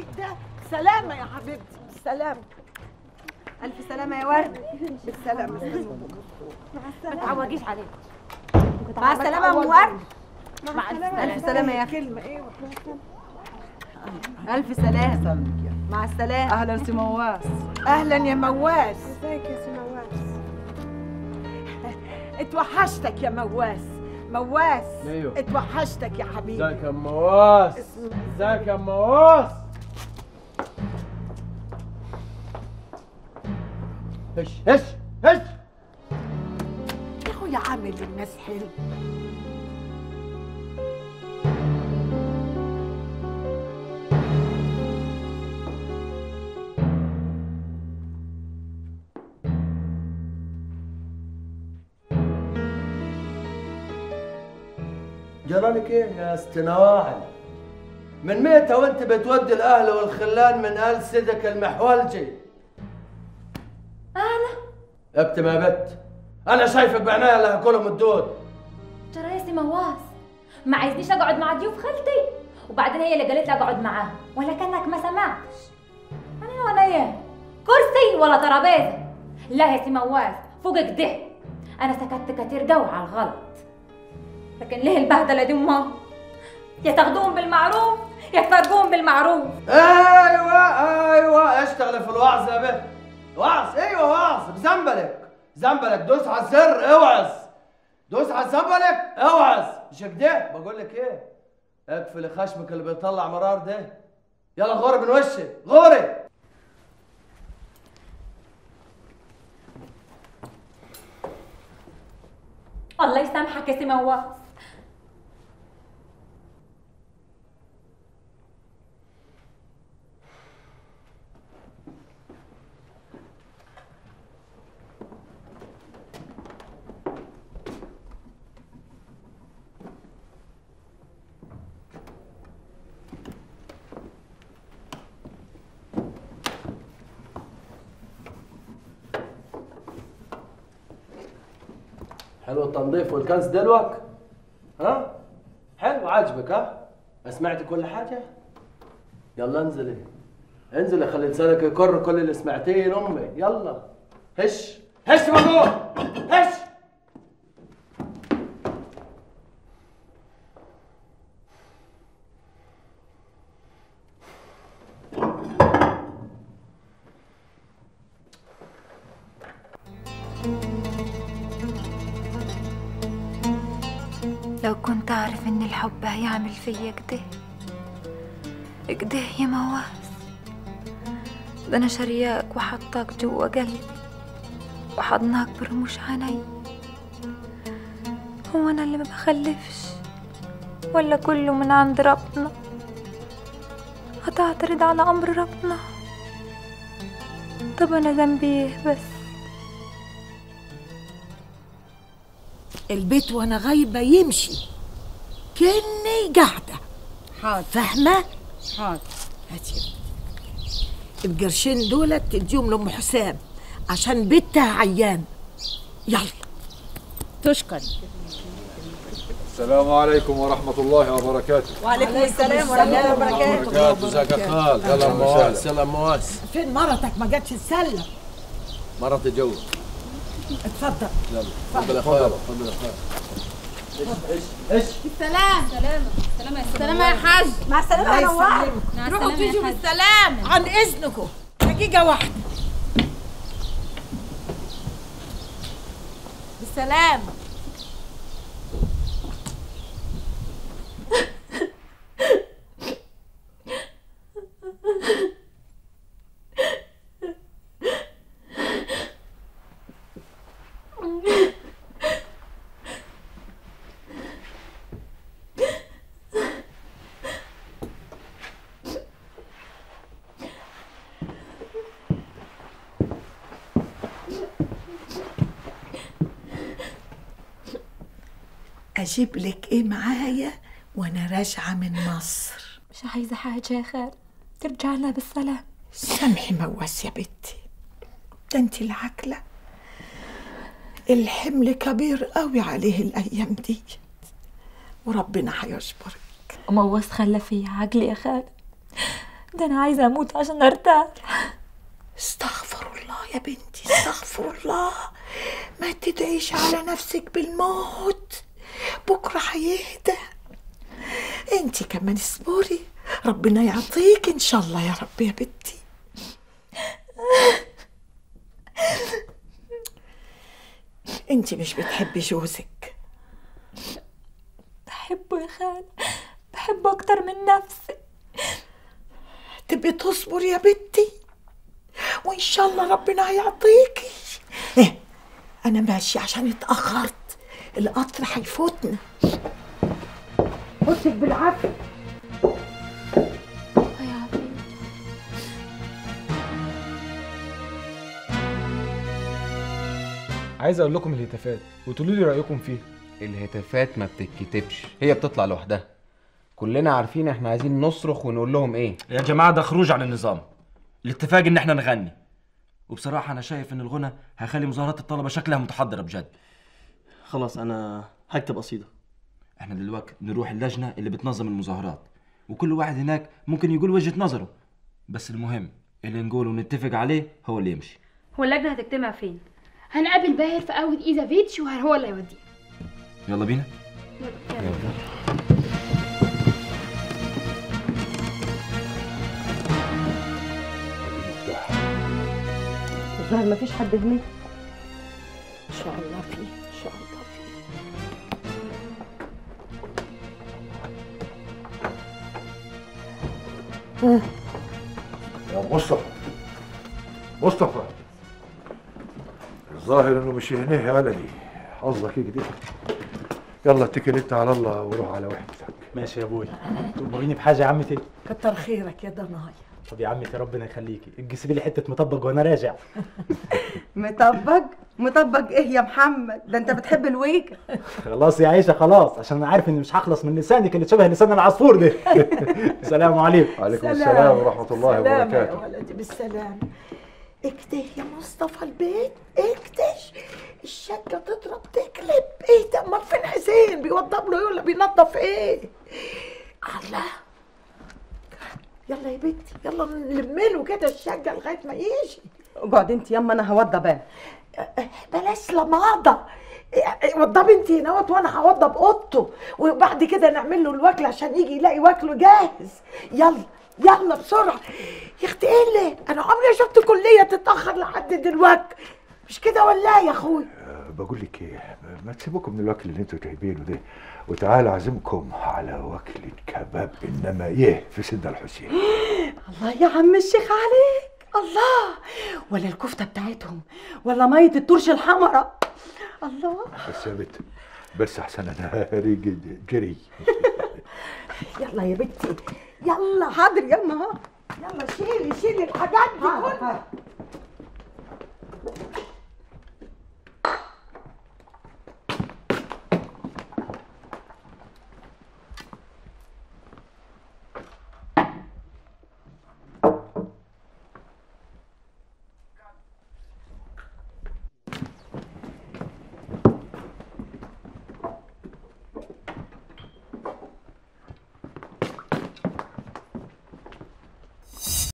ده سلامة يا حبيبتي بالسلامة الف سلامه يا ورد بالسلامة ما تعوجيش عليك مع السلامه يا ام ورد مع الف سلامه يا اخي كلمة ايه الف سلامه مع السلامه اهلا سي مواس اهلا يا مواس ازيك يا سي مواس اتوحشتك يا مواس مواس ايوه اتوحشتك يا حبيبي ازيك يا مواس ازيك يا مواس هش هش هش يا اخويا عامل الناس حلو جرالك ايه يا استنواعل من متى وانت بتودي الاهل والخلان من ال سيدك المحولجي انا ابت ما بت انا شايفك بعناية اللي هاكلهم الدود ترى يا سي مواس ما عايزنيش اقعد مع ضيوف خالتي وبعدين هي اللي قالت لي اقعد معاها ولا كانك ما سمعتش انا وانا ايه كرسي ولا ترابيزه لا يا سي مواس فوقك ده انا سكت كتير قوي على الغلط لكن ليه البهدله دي امها يا تاخدوهم بالمعروف يا تفرقوهم بالمعروف ايوه ايوه اشتغل في الوعظ يا بنت وعظ ايوه وعظ بزنبلك زنبلك دوس على الزر اوعظ دوس على زنبلك اوعظ مش كده بقول لك ايه اقفل خشمك اللي بيطلع مرار ده يلا غوري من وشي غوري الله يسامحك يا سي مواس حلو التنظيف والكنس دلوك ها حلو عاجبك ها سمعت كل حاجه يلا انزلي انزلي خلي لسانك يكر كل اللي سمعتيه يا امي يلا هش هش مجنون هش لو كنت أعرف إن الحب هيعمل فيا كده كده يا مواس ده أنا شارياك وحطاك جوا قلبي وحضناك برموش عيني هو أنا اللي ما بخلفش ولا كله من عند ربنا هتعترض على أمر ربنا طب أنا ذنبي إيه بس البيت وانا غايبة يمشي كأني قاعدة حاضر فاهمة؟ حاضر هاتي القرشين دول تديهم لأم حسام عشان بنتها عيان يلا تشكر السلام عليكم ورحمة الله وبركاته وعليكم السلام ورحمه الله وبركاته بركاته ازيك يا خال يلا أهلا مواس وسهلا. يلا مواس فين مرتك ما جاتش تسلم مرة جو اتفضل يلا تفضل يا خال تفضل يا خال سلام سلامة سلامة يا سلامة يا حاج مع السلامه يا الله نوار يسلمك روحوا تيجوا بالسلامة عن إذنكم دقيقة واحدة بالسلامة أجيب لك إيه معايا وأنا راجعة من مصر مش عايزة حاجة يا خال ترجع لنا بالسلام سامحي موس يا بنتي ده انت العقلة الحمل كبير قوي عليه الأيام دي وربنا هيجبرك وموس خلى فيا عقلي يا خال ده انا عايزه اموت عشان ارتاح استغفر الله يا بنتي استغفر الله ما تدعيش على نفسك بالموت بكرة هيهدى انت كمان اصبري ربنا يعطيك ان شاء الله يا رب يا بنتي انت مش بتحبي جوزك بحبه يا خال بحبه اكتر من نفسي تبقي تصبر يا بنتي وان شاء الله ربنا هيعطيكي ايه انا ماشي عشان اتاخرت القطر هيفوتنا خدك بالعافيه يا عبيد عايز اقول لكم الهتافات وتقولوا لي رايكم فيها الهتافات ما بتتكتبش هي بتطلع لوحدها كلنا عارفين احنا عايزين نصرخ ونقول لهم ايه يا جماعه ده خروج عن النظام الاتفاق ان احنا نغني وبصراحه انا شايف ان الغنى هيخلي مظاهرات الطلبه شكلها متحضره بجد خلاص انا هكتب قصيده احنا دلوقتي نروح اللجنه اللي بتنظم المظاهرات وكل واحد هناك ممكن يقول وجهه نظره بس المهم اللي نقوله ونتفق عليه هو اللي يمشي هو اللجنه هتجتمع فين هنقابل باهر في قهوة ايزافيتش وهو اللي هيودينا يلا بينا الظاهر مفيش حد هناك ان شاء الله فيه ان شاء الله فيه يا مصطفى مصطفى الظاهر انه مش هنا يا ولدي حظك كده يلا اتكل انت على الله وروح على وحدتك ماشي يا ابوي تؤمريني بحاجه يا عمتي كتر خيرك يا ضنايا طب يا عمتي ربنا يخليكي اجسبي لي حته مطبق وانا راجع مطبق مطبق ايه يا محمد ده انت بتحب الويكا خلاص يا عيشه خلاص عشان انا عارف اني مش هخلص من لسانك اللي شبه لسان العصفور ده سلام عليكم وعليكم السلام ورحمه الله سلام يا وبركاته ولدي بالسلام اكده يا مصطفى البيت اكتش الشقة تضرب تقلب ايه ده امال فين حسين بيوضب له ايه ولا بينظف ايه الله يلا يا بنتي يلا نلمله كده الشقة لغاية ما يجي اقعد انت يما انا هوضب انا بلاش لماضة وضبي انت هناوت وانا هوضب اوضته وبعد كده نعمل له الوكل عشان يجي يلاقي وكله جاهز يلا يلا بسرعة يا اختي ايه اللي انا عمري ما شفت كلية تتأخر لحد دلوقتي مش كده ولا إيه يا اخوي بقول لك ايه ما تسيبوكم من الوكل اللي انتوا جايبينه ده وتعال اعزمكم على وكلة كباب انما ايه في سيدنا الحسين الله يا عم الشيخ عليك الله ولا الكفته بتاعتهم ولا ميه الترش الحمراء الله بس يا بنت بس احسن انا ريقي جري يلا يا بنتي يلا حاضر يما ها يلا شيلي شيلي الحاجات دي كلها